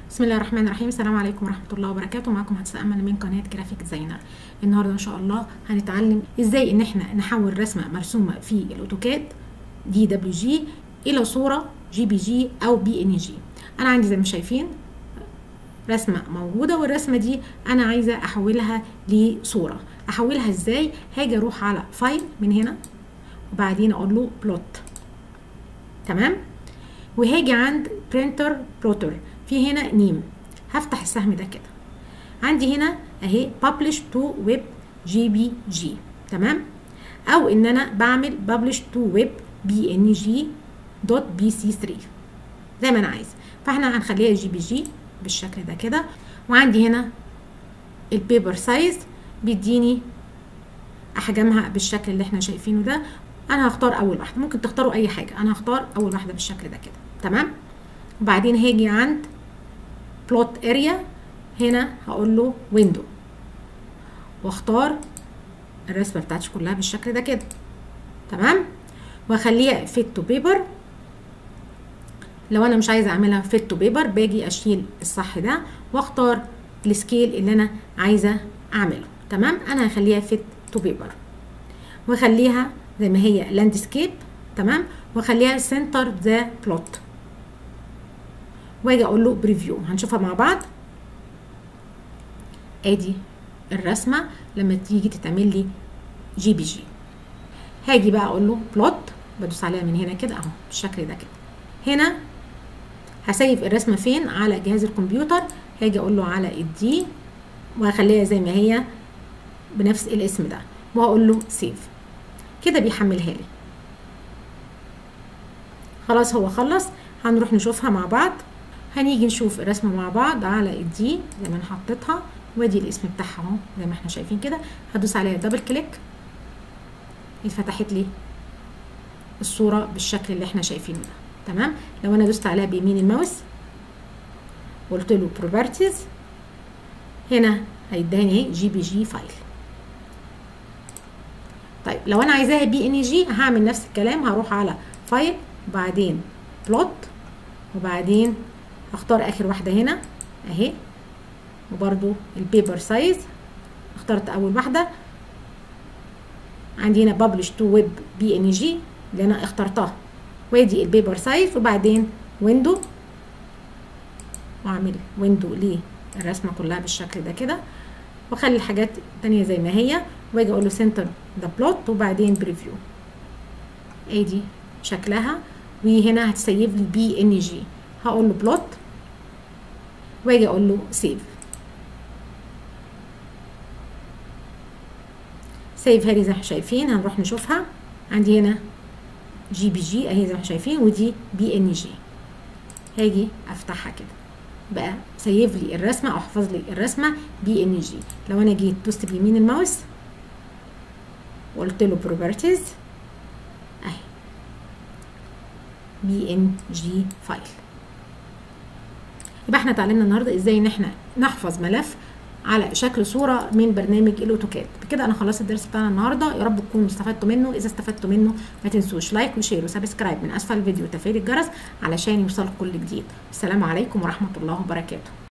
بسم الله الرحمن الرحيم السلام عليكم ورحمة الله وبركاته معكم هندسة أمل من قناة جرافيك ديزاينر النهاردة إن شاء الله هنتعلم إزاي إن إحنا نحول رسمة مرسومة في الأوتوكاد دي دبليو جي إلى صورة جي بي جي أو بي إن جي أنا عندي زي ما شايفين رسمة موجودة والرسمة دي أنا عايزة أحولها لصورة أحولها إزاي هاجي أروح على فايل من هنا وبعدين أقول له بلوت تمام وهاجي عند برينتر بلوتر في هنا نيم هفتح السهم ده كده عندي هنا اهي publish to web jpg تمام او ان انا بعمل publish to web bng دوت بي سي 3 زي ما انا عايز فاحنا هنخليها جي بي جي بالشكل ده كده وعندي هنا البيبر سايز بيديني احجامها بالشكل اللي احنا شايفينه ده انا هختار اول واحده ممكن تختاروا اي حاجه انا هختار اول واحده بالشكل ده كده تمام وبعدين هاجي عند بلوت اريا هنا هقول له ويندو واختار الرسمه بتاعتي كلها بالشكل ده كده تمام واخليها فيت تو بيبر لو انا مش عايزه اعملها فيت تو بيبر باجي اشيل الصح ده واختار السكيل اللي انا عايزه اعمله تمام انا هخليها فيت تو بيبر واخليها زي ما هي لاندسكيب تمام واخليها سنتر ذا بلوت واجي اقول له بريفيو هنشوفها مع بعض ادي الرسمه لما تيجي تتعمل لي جي بي جي هاجي بقى اقول له بلوت بدوس عليها من هنا كده اهو بالشكل ده كده هنا هسيف الرسمه فين على جهاز الكمبيوتر هاجي اقول له على الدي وهخليها زي ما هي بنفس الاسم ده وهقول له سيف كده بيحملها لي خلاص هو خلص هنروح نشوفها مع بعض هنيجي نشوف الرسمة مع بعض على الدي زي ما انا حطيتها وادي الاسم بتاعها اهو زي ما احنا شايفين كده هدوس عليها دبل كليك اتفتحت لي الصورة بالشكل اللي احنا شايفينه ده تمام لو انا دوست عليها بيمين الماوس قلت له بروبرتيز هنا هيداني اهي جي بي جي فايل طيب لو انا عايزاها بي ان جي هعمل نفس الكلام هروح على فايل وبعدين بلوت وبعدين هختار اخر واحده هنا اهي وبرده البيبر سايز اخترت اول واحده عندي هنا ببلش تو ويب بي ان جي اللي انا اخترتها وادي البيبر سايز وبعدين ويندو واعمل ويندو للرسمه كلها بالشكل ده كده واخلي الحاجات التانية زي ما هي واجي اقول له سنتر ذا بلوت وبعدين بريفيو ادي شكلها وهنا هتسيب لي بي ان جي هقول له بلوت واجي اقول له سيف سيف هذه زي ما شايفين هنروح نشوفها عندي هنا جي بي جي اهي زي ما شايفين ودي بي ان جي هاجي افتحها كده بقى سيف لي الرسمه او حفظ لي الرسمه بي ان جي لو انا جيت دوست بيمين الماوس وقلت له بروبرتيز اهي بي ان جي فايل يبقى احنا اتعلمنا النهارده ازاي ان احنا نحفظ ملف على شكل صوره من برنامج الاوتوكاد بكده انا خلصت الدرس بتاعنا النهارده يا رب تكونوا استفدتوا منه اذا استفدتوا منه ما تنسوش لايك وشير وسبسكرايب من اسفل الفيديو وتفعيل الجرس علشان يوصلك كل جديد السلام عليكم ورحمه الله وبركاته